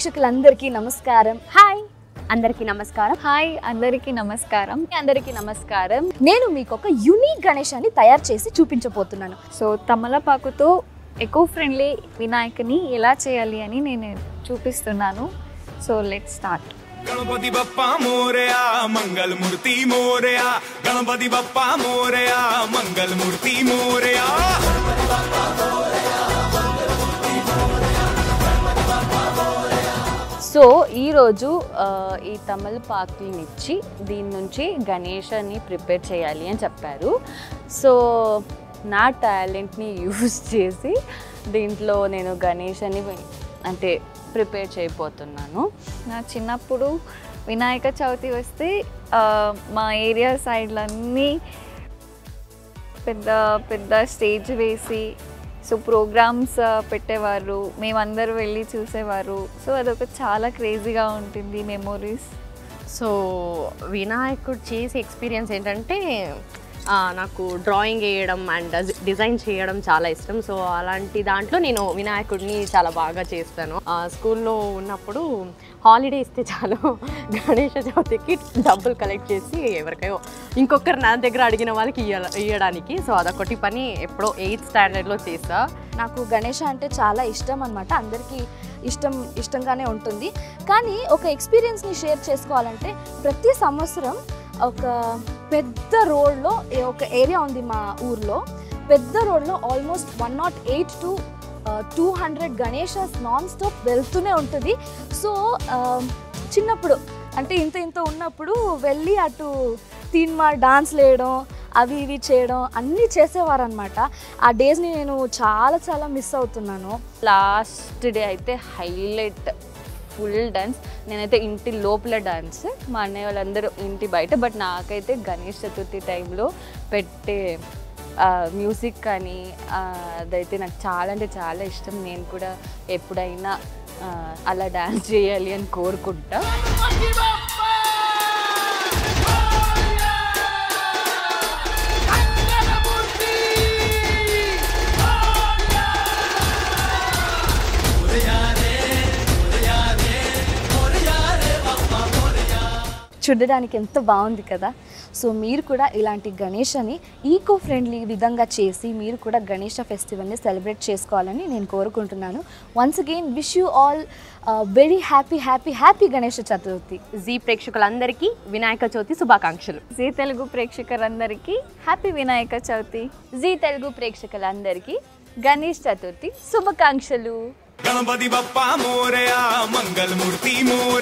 ప్రేక్షకులందరికీ నమస్కారం హాయ్ అందరికీ నమస్కారం హాయ్ అందరికీ నమస్కారం అందరికీ నమస్కారం నేను మీకు ఒక యునిక్ గణేశాన్ని తయారు చేసి చూపించబోతున్నాను సో తమలపాకుతో ఎకో ఫ్రెండ్లీ వినాయకుని ఎలా చేయాలి అని నేను చూపిస్తున్నాను so let start Ganpati Bappa Morya मंगल मूर्ति मोरया गणपति बप्पा मोरया मंगल मूर्ति मोरया సో ఈరోజు ఆ, ఈ తమలపాకుల్ని ఇచ్చి దీని నుంచి గణేషని ప్రిపేర్ చేయాలి అని చెప్పారు సో నా టాలెంట్ని యూజ్ చేసి దీంట్లో నేను గణేషని అంటే ప్రిపేర్ చేయబోతున్నాను నా చిన్నప్పుడు వినాయక చవితి వస్తే ఆ, మా ఏరియా సైడ్లన్నీ పెద్ద పెద్ద స్టేజ్ వేసి సో ప్రోగ్రామ్స్ పెట్టేవారు మేమందరూ వెళ్ళి చూసేవారు సో అదొక చాలా క్రేజీగా ఉంటుంది మెమోరీస్ సో వినాయకుడు చేసే ఎక్స్పీరియన్స్ ఏంటంటే ఆ, నాకు డ్రాయింగ్ వేయడం అండ్ డిజైన్ చేయడం చాలా ఇష్టం సో అలాంటి దాంట్లో నేను వినాయకుడిని చాలా బాగా చేస్తాను ఆ, స్కూల్లో ఉన్నప్పుడు హాలిడే ఇస్తే చాలు గణేష చవితికి డబ్బులు కలెక్ట్ చేసి ఎవరికైనా ఇంకొకరు నా దగ్గర అడిగిన వాళ్ళకి ఇయ్య ఇవ్వడానికి సో అదొకటి పని ఎప్పుడో ఎయిత్ స్టాండర్డ్లో చేస్తా నాకు గణేష అంటే చాలా ఇష్టం అనమాట అందరికీ ఇష్టం ఇష్టంగానే ఉంటుంది కానీ ఒక ఎక్స్పీరియన్స్ని షేర్ చేసుకోవాలంటే ప్రతి సంవత్సరం ఒక పెద్ద రోడ్లో ఒక ఏరియా ఉంది మా ఊర్లో పెద్ద రోడ్లో almost one nought eight to two hundred Ganeshas non stop వెళ్తూనే ఉంటుంది సో ఆ, చిన్నప్పుడు అంటే ఇంత ఇంత ఉన్నప్పుడు వెళ్ళి అటు తీన్మా డాన్స్ వేయడం అవి ఇవి చేయడం అన్నీ చేసేవారనమాట ఆ డేస్ని నేను చాలా చాలా మిస్ అవుతున్నాను లాస్ట్ డే అయితే హైలైట్ ఫుల్ డాన్స్ నేనైతే ఇంటి లోపల డాన్స్ మా అన్నయ్య వాళ్ళందరూ ఇంటి బయట బట్ నాకైతే గణేష్ చతుర్థి టైంలో పెట్టే మ్యూజిక్ కానీ ఆ, అదైతే నాకు చాలా అంటే చాలా ఇష్టం నేను కూడా ఎప్పుడైనా ఆ, అలా డాన్స్ చేయాలి అని కోరుకుంటా చూడడానికి ఎంత బాగుంది కదా సో మీరు కూడా ఇలాంటి గణేషని ఈకో ఫ్రెండ్లీ విధంగా చేసి మీరు కూడా గణేష ఫెస్టివల్ని సెలబ్రేట్ చేసుకోవాలని నేను కోరుకుంటున్నాను once again wish you all very happy happy happy Ganesha Chaturthi Zee ప్రేక్షకులందరికీ వినాయక చవితి శుభాకాంక్షలు జీ తెలుగు ప్రేక్షకులందరికీ హ్యాపీ వినాయక చవితి జీ తెలుగు ప్రేక్షకులందరికీ గణేష్ చతుర్థి శుభాకాంక్షలు गणपति बप्पा मोरया मंगल मूर्ति मोरया